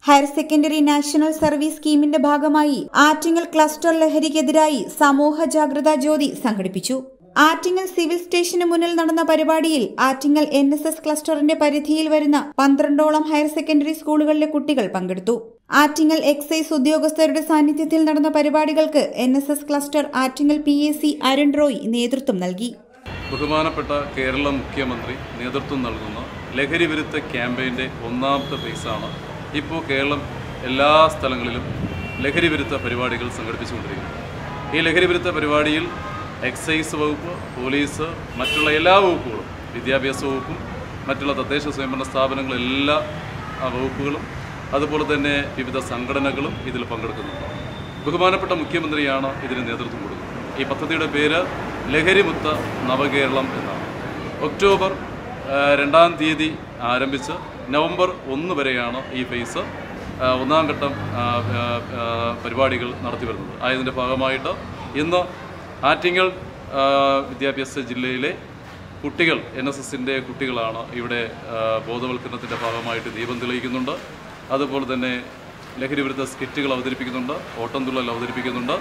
higher secondary national service സ്കീമിന്റെ ഭാഗമായി Attingal cluster ലഹരിക്കെതിരായി സമൂഹ ജാഗ്രതാ ജ്യോതി സംഘടിപ്പിച്ചു ആറ്റിങ്ങൽ സിവിൽ സ്റ്റേഷന് മുന്നിൽ നടന്ന പരിപാടിയിൽ ആറ്റിങ്ങൽ എൻ എസ് എസ് ക്ലസ്റ്ററിന്റെ പരിധിയിൽ വരുന്ന പന്ത്രണ്ടോളം ഹയർ സെക്കൻഡറി സ്കൂളുകളിലെ കുട്ടികൾ പങ്കെടുത്തു ആറ്റിങ്ങൽ എക്സൈസ് ഉദ്യോഗസ്ഥരുടെ സാന്നിധ്യത്തിൽ നടന്ന പരിപാടികൾക്ക് N S S cluster Attingal P A C Arun Roy നേതൃത്വം നൽകി ബഹുമാനപ്പെട്ട കേരള മുഖ്യമന്ത്രി നേതൃത്വം നൽകുന്ന ലഹരി വിരുദ്ധ ക്യാമ്പയിൻ്റെ ഒന്നാമത്തെ ഫേസാണ് ഇപ്പോൾ കേരളം എല്ലാ സ്ഥലങ്ങളിലും ലഹരി വിരുദ്ധ പരിപാടികൾ സംഘടിപ്പിച്ചുകൊണ്ടിരിക്കുന്നത് ഈ ലഹരി വിരുദ്ധ പരിപാടിയിൽ എക്സൈസ് വകുപ്പ് പോലീസ് മറ്റുള്ള എല്ലാ വകുപ്പുകളും വിദ്യാഭ്യാസ വകുപ്പും മറ്റുള്ള തദ്ദേശ സ്വയംഭരണ സ്ഥാപനങ്ങളും എല്ലാ ആ, വകുപ്പുകളും അതുപോലെ തന്നെ വിവിധ സംഘടനകളും ഇതിൽ പങ്കെടുക്കുന്നുണ്ട് ബഹുമാനപ്പെട്ട മുഖ്യമന്ത്രിയാണ് ഇതിന് നേതൃത്വം കൊടുക്കുന്നത് ഈ പദ്ധതിയുടെ പേര് ലഹരിമുക്ത നവകേരളം എന്നാണ് ഒക്ടോബർ ആ, രണ്ടാം തീയതി ആരംഭിച്ച് നവംബർ ഒന്ന് വരെയാണ് ഈ ഫേസ് ആ, ഒന്നാം ഘട്ടം ആ, ആ, ആ, പരിപാടികൾ നടത്തി വരുന്നത് ആയതിൻ്റെ ഭാഗമായിട്ട് ഇന്ന് ആറ്റിങ്ങൽ ആ, വിദ്യാഭ്യാസ ജില്ലയിലെ കുട്ടികൾ എൻ എസ് എസിൻ്റെ കുട്ടികളാണ് ഇവിടെ ആ, ബോധവൽക്കരണത്തിൻ്റെ ഭാഗമായിട്ട് ദീപം തെളിയിക്കുന്നുണ്ട് അതുപോലെ തന്നെ ലഹരി വിരുദ്ധ സ്കിറ്റുകൾ അവതരിപ്പിക്കുന്നുണ്ട് ഓട്ടംതുള്ളൽ അവതരിപ്പിക്കുന്നുണ്ട്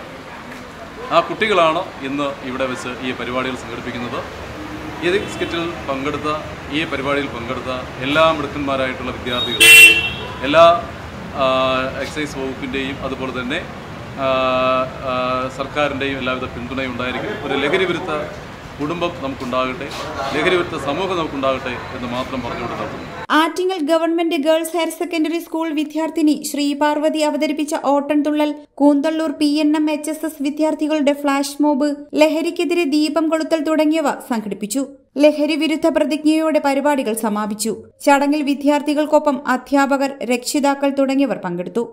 ആ കുട്ടികളാണ് ഇന്ന് ഇവിടെ വെച്ച് ഈ പരിപാടികൾ സംഘടിപ്പിക്കുന്നത് ഈ സ്കിറ്റിൽ പങ്കെടുത്ത ഈ പരിപാടിയിൽ പങ്കെടുത്ത എല്ലാ മിടുക്കന്മാരായിട്ടുള്ള വിദ്യാർത്ഥികളും എല്ലാ ആ, എക്സൈസ് വകുപ്പിൻ്റെയും അതുപോലെ തന്നെ ആ, ആ, സർക്കാരിൻ്റെയും എല്ലാവിധ പിന്തുണയും ഉണ്ടായിരിക്കും ഒരു ലഹരി വിരുദ്ധ കുടുംബം നമുക്കുണ്ടാകട്ടെ ലഹരി വിരുദ്ധ സമൂഹം നമുക്കുണ്ടാകട്ടെ എന്ന് മാത്രം പറഞ്ഞുകൊണ്ട് നടത്തുന്നു Attingal government girls higher secondary school വിദ്യാർത്ഥിനി ശ്രീപാർവതി അവതരിപ്പിച്ച Ottanthullal Koonthalloor P N M H S S വിദ്യാർത്ഥികളുടെ ഫ്ളാഷ് മോബ് ലഹരിക്കെതിരെ ദീപം കൊളുത്തൽ തുടങ്ങിയവ സംഘടിപ്പിച്ചു ലഹരി വിരുദ്ധ പ്രതിജ്ഞയോടെ പരിപാടികൾ സമാപിച്ചു ചടങ്ങിൽ വിദ്യാർത്ഥികൾക്കൊപ്പം അധ്യാപകർ രക്ഷിതാക്കൾ തുടങ്ങിയവർ പങ്കെടുത്തു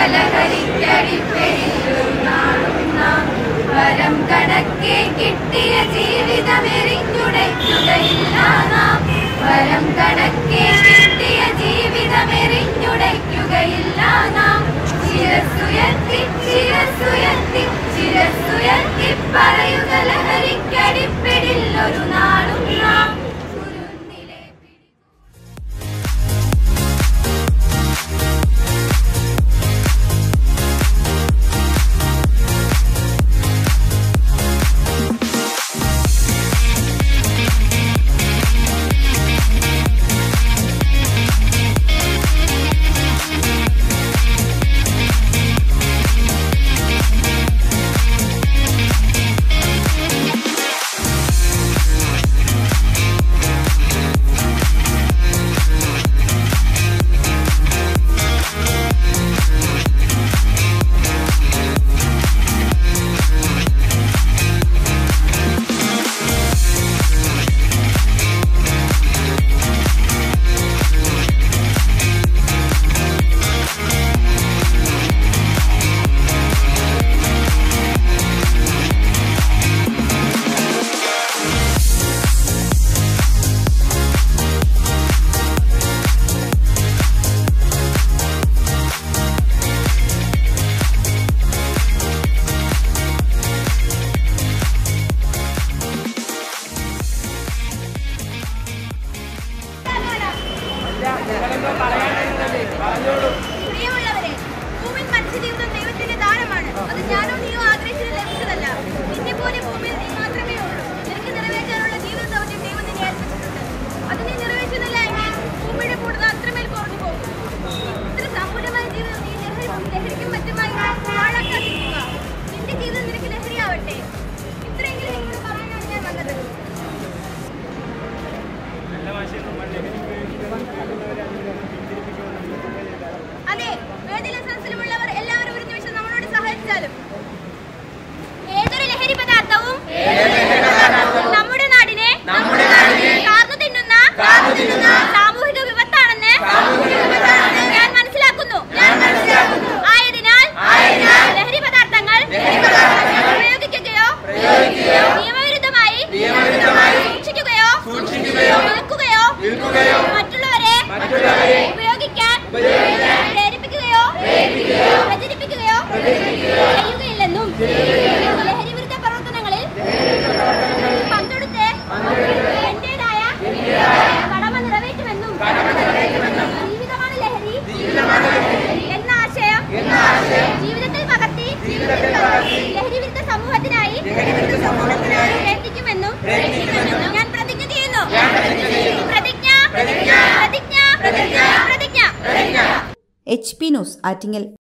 വരം കണക്കെ കിട്ടിയ ജീവിതമെറിഞ്ഞുടയ്ക്കുകയില്ല നാം വരം കണക്കെ കിട്ടിയ ജീവിതമെറിഞ്ഞുടയ്ക്കുകയില്ല നാം ശിരസുയർത്തി ശിരസുയർത്തി ശിരസുയർത്തി പറയുക ലഹരിക്കടിപ്പിടില്ലൊരു നാളും നാം കുരുന്നിലെ പിടി പ്രിയമുള്ളവരെ ഭൂമിയിൽ മനുഷ്യജീവിതം ദൈവത്തിന്റെ ദാനമാണ് അത് ഞാനോ നീയോ ആഗ്രഹിച്ചത് ലഭിച്ചതല്ല നിന്നെ പോലെ ഭൂമിയിൽ നീ മാത്രമേ ഉള്ളൂ നിനക്ക് നിറവേറ്റാനുള്ള ജീവിത ദൗത്യം ദൈവം നിന്നെ ഏൽപ്പിച്ചിട്ടുണ്ട് അത് നീ നിറവേറ്റുന്നില്ല എങ്കിൽ ഭൂമിയുടെ കൂടുതൽ അത്രമേൽ കുറഞ്ഞു പോകും ഇത്ര സമ്പൂർണ്ണമായ ജീവിതം നീ ലഹരി ലഹരിക്കും മറ്റുമായി പാഴാക്കാതിരിക്കുക നിന്റെ ജീവിതം നിനക്ക് ലഹരിയാവട്ടെ ഇത്രയെങ്കിലും നിങ്ങളോട് പറയാനാണ് ഞാൻ വന്നത് അതെ വേദി ലൈസൻസിലുമുള്ളവർ എല്ലാവരും ഒരു നിമിഷം നമ്മളോട് സഹായിച്ചാലും ഏതൊരു ലഹരി പദാർത്ഥവും നമ്മുടെ നാടിനെ കാർന്നു തിന്നുന്ന സാമൂഹിക വിപത്താണെന്ന് ഞാൻ മനസ്സിലാക്കുന്നു ആയതിനാൽ ലഹരി പദാർത്ഥങ്ങൾ ഉപയോഗിക്കുകയോ നിയമവിരുദ്ധമായി സൂക്ഷിക്കുകയോ വിൽക്കുകയോ മറ്റുള്ളവരെ ഉപയോഗിക്കാൻ പ്രേരിപ്പിക്കുകയോ പ്രചരിപ്പിക്കുകയോ ചെയ്യുകയില്ലെന്നും ലഹരി വിരുദ്ധ പ്രവർത്തനങ്ങളിൽ പങ്കെടുത്ത് എന്റേതായ കടമ നിറവേറ്റുമെന്നും ജീവിതമാണ് ലഹരി എന്ന ആശയം ജീവിതത്തിൽ പകർത്തി ലഹരി വിരുദ്ധ സമൂഹത്തിനായി പ്രയത്നിക്കുമെന്നും ഞാൻ പ്രതിജ്ഞ ചെയ്യുന്നു പ്രതിജ്ഞ പ്രതിജ്ഞ പ്രതിജ്ഞ പ്രതിജ്ഞ എച്ച് പി ന്യൂസ് ആറ്റിങ്ങൽ